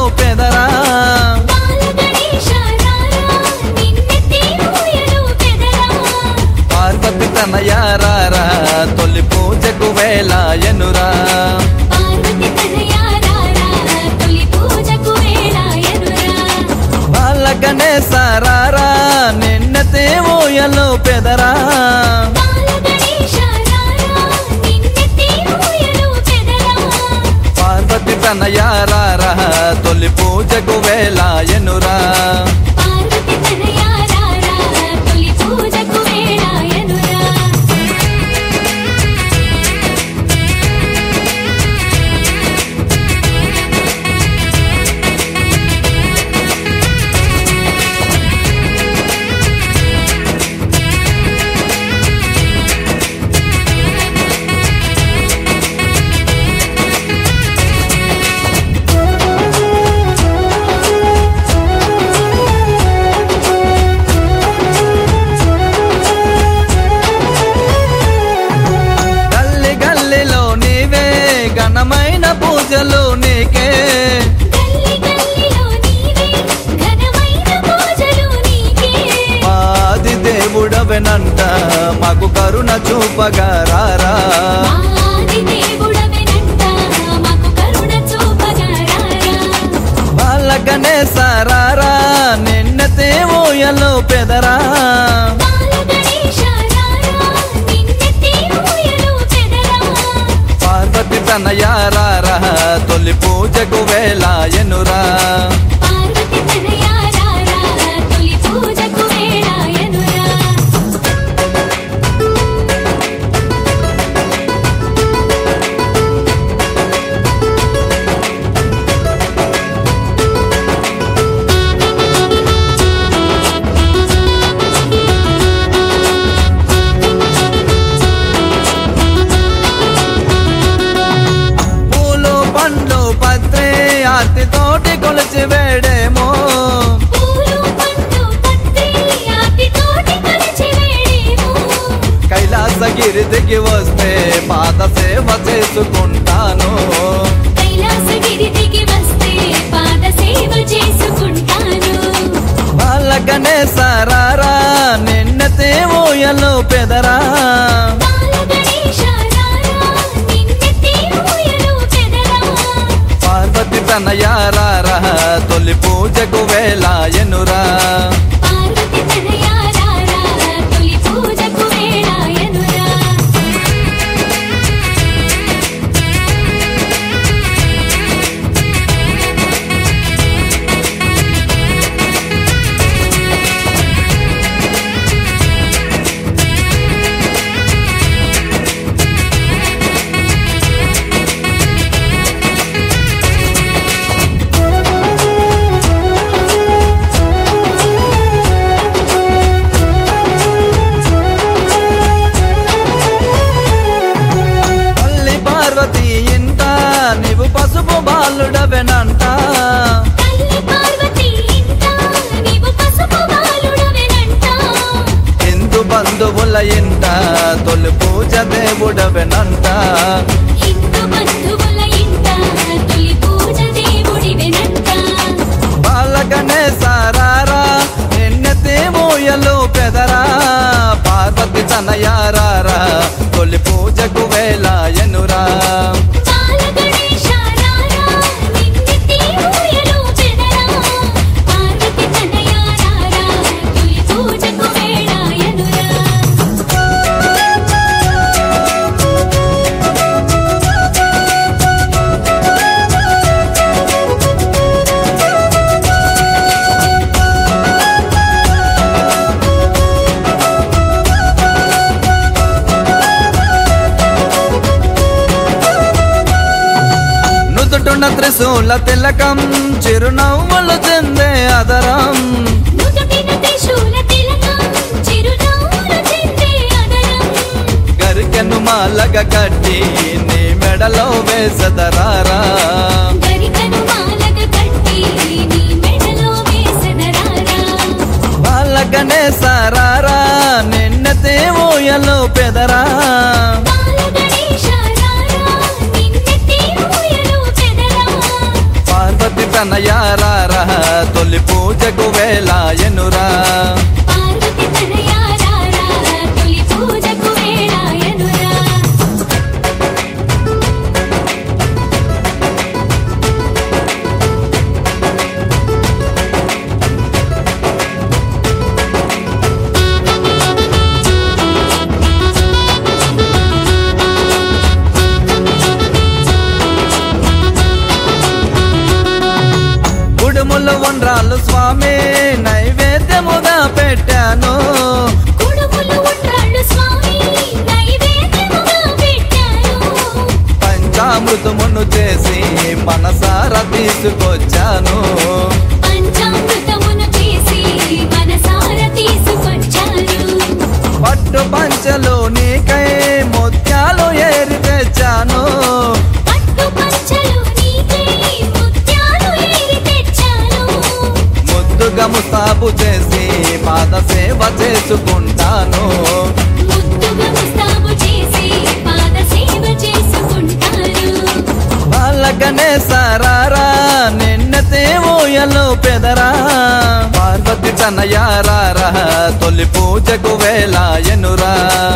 పెదరా బాల గణేశ రారా నిన్నెత్తి ఊయలు పెదరా పార్వతి తనయారారా తొలి పూజకు వేలాయనురా పార్వతి తనయారారా తొలి పూజకు వేళాయనురా బాల గణేశారారా నిన్నతే ఊయలు పెదరా బాల గణేశ రారా నిన్నెత్తి ఊయలు పెదరా పార్వతి తనయారారా తొలి పూజకు వేలాయనురా పార్వతి తనయారారా తొలి పూజకు వేళాయనురా గల్లి గల్లిలో నీవే ఘనమైన పూజలు నీకే గల్లి గల్లిలో నీవే ఘనమైన పూజలు నీకే మాది దేవుడవెనంట మాకు కరుణ చూపగారారా ఆది దేవుడవెనంట మాకు కరుణ చూపగరారా బాలకనే సారారా నిన్నతే ఊయలు పెదరా బాల గణేశ రారా నిన్నెత్తి ఊయలు పెదరా పార్వతి తనయారారా తొలి పూజకు వేలాయనురా పార్వతి తనయారారా తొలి పూజకు వేళాయనురా పూలు పండ్లు పత్రి ఆర్తి తోటి కొలిచి వేడేమో పూలు పండు పత్రి ఆటి తోటి కొలిచి వేడేమో కైలాసగిరి దిగి వస్తే పాద సేవ చేసుకుంటాను కైలాసగిరి దిగి వస్తే పాద సేవ చేసుకుంటాను బాలకనే సారారా నిన్నతే ఊయలు పెదరా బాల గణేశ రారా నిన్నెత్తి ఊయలు పెదరా పార్వతి తనయారారా తొలి పూజకు వేలాయనురా పార్వతి తనయారారా తొలి పూజకు వేళాయనురా తల్లి పార్వతి ఇంట నీవు పసుపు బాలుడవెనంట తల్లి పార్వతి ఇంట నీవు పసుపు బాలుడవెనంట హిందూ బంధువుల ఇంట తొలి పూజ దేవుడవెనంట హిందూ బంధువుల ఇంట తొలి పూజ దేవుడివెనంట బాలకనే సారారా నిన్నతే ఊయలు పెదరా పార్వతి తనయారారా తొలి పూజకు వేలాయనురా బాల గణేశ రారా నిన్నెత్తి ఊయలు పెదరా పార్వతి తనయారారా తొలి పూజకు వేళాయనురా నుదుటున్న త్రిశూల తిలకం చిరునవ్వులు చెందే అదరం నుదుటిన త్రిశూల తిలకం చిరునవ్వులు చెందే అదరం గరికెను మాలగ కట్టి నీ మెడలో వేసదరారా గరికను మాలగ కట్టి నీ మెడలో వేసెదరారా బాలకనే సారారా నిన్నతే ఊయలు పెదరా బాల గణేశ రారా నిన్నెత్తి ఊయలు పెదరా పార్వతి తనయారారా తొలి పూజకు వేళ ఎనురా పార్వతి తనయారారా తొలి పూజకు వేళాయనురా కుడుములు ఉండ్రాలు స్వామి నైవేద్యముగా పెట్టాను కుడుములు ఉండ్రాళ్ళు స్వామి నైవేద్యముగా పెట్టాను పంచామృతమును చేసి మనసారా తీసుకొచ్చాను పంచామృతమును చేసి మనసార తీసుకొచ్చాను పట్టు పంచలు నీకై ముత్యాలు ఏరి తెచ్చాను పట్టు పంచలు నీకై ముత్యాలు ఏరి తెచ్చాను ముద్దుగా ముస్తాబు చేసి పాద సేవ చేసుకుంటాను ముద్దుగా ముస్తాబు చేసి పాద సేవ చేసుకుంటాను బాలకనే సారారా నిన్నతే ఊయలు పెదరా పార్వతి తనయారారా తొలి పూజకు వేళ ఎనురా